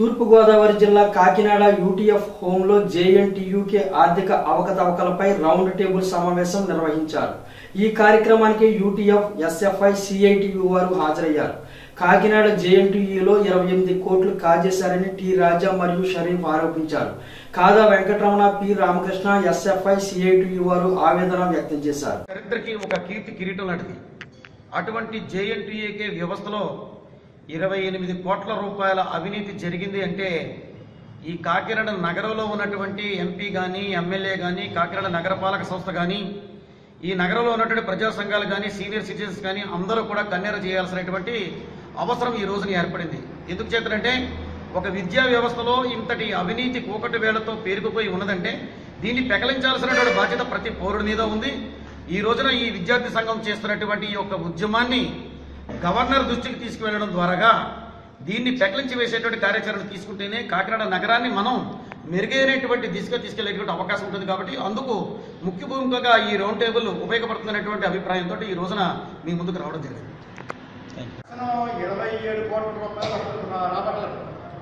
తూర్పుగోదావరి జిల్లా Kakinada UTF హోంలో JNTUK ఆర్థిక అవకతవకలపై round table సమావేశం నిర్వహించారు ఈ కార్యక్రమానికి యూటీఎఫ్ ఎస్ఎఫ్ఐ సిఐటియు వారు హాజరయ్యారు కాకినాడ జేఎన్టీయూలో ఇరవై ఎనిమిది కోట్లు కాజేశారని టి రాజా మరియు షరీఫ్ ఆరోపించారు కాదా Venkataramana P Ramakrishna SFI CITU వారు ఆవేదన వ్యక్తం చేశారు చరిత్రకి ఒక కీర్తి కిరీటం లాంటిది అటువంటి జేఎన్టీఏకే వ్యవస్థలో ఇరవై ఎనిమిది కోట్ల రూపాయల అవినీతి జరిగింది అంటే ఈ కాకినాడ నగరంలో ఉన్నటువంటి ఎంపీ కానీ ఎమ్మెల్యే కానీ కాకినాడ నగరపాలక సంస్థ కానీ ఈ నగరంలో ఉన్నటువంటి ప్రజా సంఘాలు కానీ సీనియర్ సిటిజన్స్ కానీ అందరూ కూడా కన్నెర చేయాల్సినటువంటి అవసరం ఈ రోజున ఏర్పడింది ఎందుకు చేతనంటే ఒక విద్యా వ్యవస్థలో ఇంతటి అవినీతి కూకటి వేళతో పేరుకుపోయి ఉన్నదంటే దీన్ని పెకలించాల్సినటువంటి బాధ్యత ప్రతి పౌరుడి మీద ఉంది ఈ రోజున ఈ విద్యార్థి సంఘం చేస్తున్నటువంటి ఈ యొక్క ఉద్యమాన్ని గవర్నర్ దృష్టికి తీసుకువెళ్ళడం ద్వారాగా దీన్ని పెకలించి వేసేటువంటి కార్యాచరణ తీసుకుంటేనే కాకినాడ నగరాన్ని మనం మెరుగైనటువంటి దిశగా తీసుకెళ్లేటువంటి అవకాశం ఉంటుంది కాబట్టి అందుకు ముఖ్య భూమికగా ఈ రౌండ్ టేబుల్ ఉపయోగపడుతున్నటువంటి అభిప్రాయంతో ఈ రోజున మీ ముందుకు రావడం జరిగింది అతను ఇరవై ఏడు కోట్ల రూపాయలు రాబట్టాలి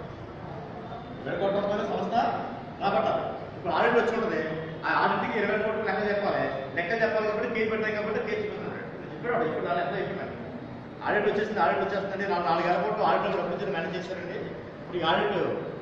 ఇరవై కోట్ల రూపాయల సంస్థ రాబట్టాలి ఇప్పుడు ఆడిట్ వచ్చి ఉంటుంది ఆ ఆడిట్కి ఇరవై కోట్లు లెక్క చెప్పాలి లెక్క చెప్పాలి కాబట్టి కేసు పెట్టాయి కాబట్టి కేసు చూపిస్తున్నాడు చెప్పాడు ఇప్పుడు నా లెక్క చెప్పినాడు ఆడిట్ వచ్చేసింది ఆడిట్ వచ్చేస్తుంది నా నాలుగు ఎయిర్పోర్ట్లు ఆడిట్ ప్రపంచం మేనేజ్ చేశారండి ఇప్పుడు ఈ ఆడిట్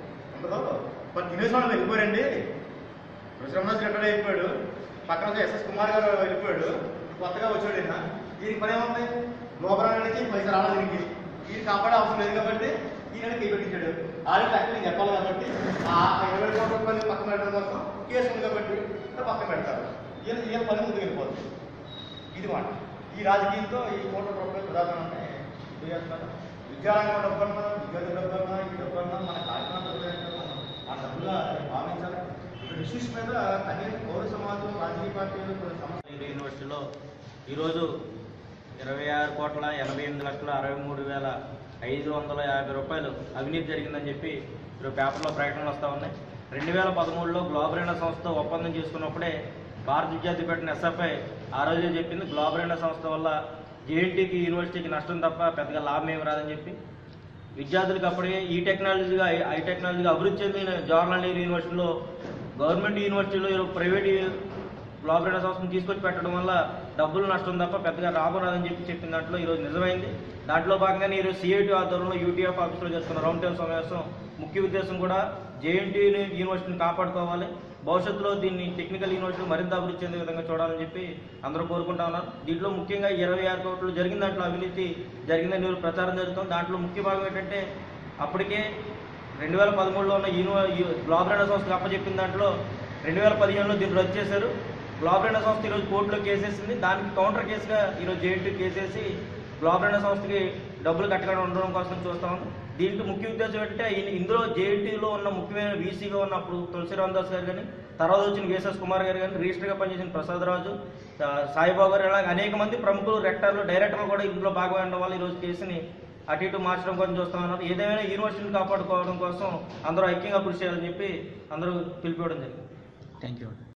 ఉండదు మరి తినేసి వాళ్ళు వెళ్ళిపోయారండి శ్రీనివాస్ రిటైర్ అయిపోయాడు పక్కన ఎస్ఎస్ కుమార్ గారు వెళ్ళిపోయాడు కొత్తగా వచ్చాడు ఈయన దీనికి పని ఏముంది లోపరానికి పైసలు రావాలి దీనికి ఈయన కాపాడే అవసరం లేదు కాబట్టి ఈయన కై పెట్టించాడు ఆడికి అక్కడ నేను చెప్పాలి కాబట్టి ఆ ఇరవై కోట్ల రూపాయలు పక్కన పెట్టడం కోసం కేసు ఉంది కాబట్టి ఇక్కడ పక్కన పెడతారు ఈయన ఈయన పని ముందుకు వెళ్ళిపోతుంది ఇది మాట ఈ రాజకీయంతో ఈ కోట్ల రూపాయలు ప్రధానమే చేస్తున్నారు విద్యారంగం డబ్బన్నా విద్యార్థి డబ్బన్నా ఈ డబ్బన్నా మన కాకినాడ డబ్బులు ఆ డబ్బుగా భావించాలి ఇప్పుడు ఇష్యూస్ మీద కనీసం పౌర సమాజం రాజకీయ పార్టీలు కొన్ని సమస్యలు ఇండియన్ యూనివర్సిటీలో ఈరోజు ఇరవై ఆరు కోట్ల ఎనభై ఎనిమిది లక్షల అరవై మూడు వేల ఐదు వందల యాభై రూపాయలు అవినీతి జరిగిందని చెప్పి ఇప్పుడు పేపర్లో ప్రకటనలు వస్తూ ఉన్నాయి రెండు వేల పదమూడులో గ్లోబరైన సంస్థ ఒప్పందం చేసుకున్నప్పుడే భారత విద్యార్థి పెట్టిన ఎస్ఎఫ్ఐ ఆ రోజే చెప్పింది గ్లోబరైన సంస్థ వల్ల జేఎన్టీకి యూనివర్సిటీకి నష్టం తప్ప పెద్దగా లాభం ఏమి రాదని చెప్పి విద్యార్థులకు అప్పుడే ఈ టెక్నాలజీగా ఐ టెక్నాలజీగా అభివృద్ధి చెందిన జవహర్లాల్ నెహ్రూ యూనివర్సిటీలో గవర్నమెంట్ యూనివర్సిటీలో ఈరోజు ప్రైవేట్ గ్లోబల్ సంస్థను తీసుకొచ్చి పెట్టడం వల్ల డబ్బులు నష్టం తప్ప పెద్దగా లాభం రాదని చెప్పి చెప్పిన దాంట్లో ఈరోజు నిజమైంది దాంట్లో భాగంగానే ఈరోజు సిఐటి ఆధ్వర్యంలో యూటీఎఫ్ ఆఫీస్లో చేస్తున్న రౌండ్ టేబుల్ సమావేశం ముఖ్య ఉద్దేశం కూడా జేఎన్టీ యూనివర్సిటీని కాపాడుకోవాలి భవిష్యత్తులో దీన్ని టెక్నికల్ యూనివర్సిటీ మరింత అభివృద్ధి చెందే విధంగా చూడాలని చెప్పి అందరూ కోరుకుంటా ఉన్నారు దీంట్లో ముఖ్యంగా ఇరవై ఆరు కోట్లు జరిగిన దాంట్లో అవినీతి జరిగిందని ఈరోజు ప్రచారం జరుగుతుంది దాంట్లో ముఖ్య భాగం ఏంటంటే అప్పటికే రెండు వేల పదమూడులో ఉన్న యూనివ గ్లోబల్ సంస్థకు అప్పచెప్పిన దాంట్లో రెండు వేల పదిహేనులో దీన్ని రద్దు చేశారు గ్లోబల్ సంస్థ ఈరోజు కోర్టులో కేసేసింది దానికి కౌంటర్ కేసుగా ఈరోజు జేఎన్టీ కేసేసి గ్లోబల్ సంస్థకి డబ్బులు కట్టకుండా ఉండడం కోసం చూస్తా ఉంది దీంట్లో ముఖ్య ఉద్దేశం ఏంటంటే ఈ- ఇందులో జేఎన్టీలో ఉన్న ముఖ్యమైన వీసీగా ఉన్నప్పుడు తులసి రామదాస్ గారు కానీ తర్వాత వచ్చిన విఎస్ఎస్ కుమార్ గారు కానీ రిజిస్టర్గా పనిచేసిన ప్రసాద్ రాజు ఆ, సాయిబాబు గారు ఇలాగ అనేక మంది ప్రముఖులు రెక్టర్లు డైరెక్టర్లు కూడా ఇందులో భాగమై ఉండడం వల్ల ఈరోజు కేసుని అటు ఇటు మార్చడం కోసం చూస్తా ఉన్నారు ఏదేమైనా యూనివర్సిటీని కాపాడుకోవడం కోసం అందరూ ఐక్యంగా కృషి చేయాలని చెప్పి అందరూ పిలిపివ్వడం జరిగింది థ్యాంక్ యూ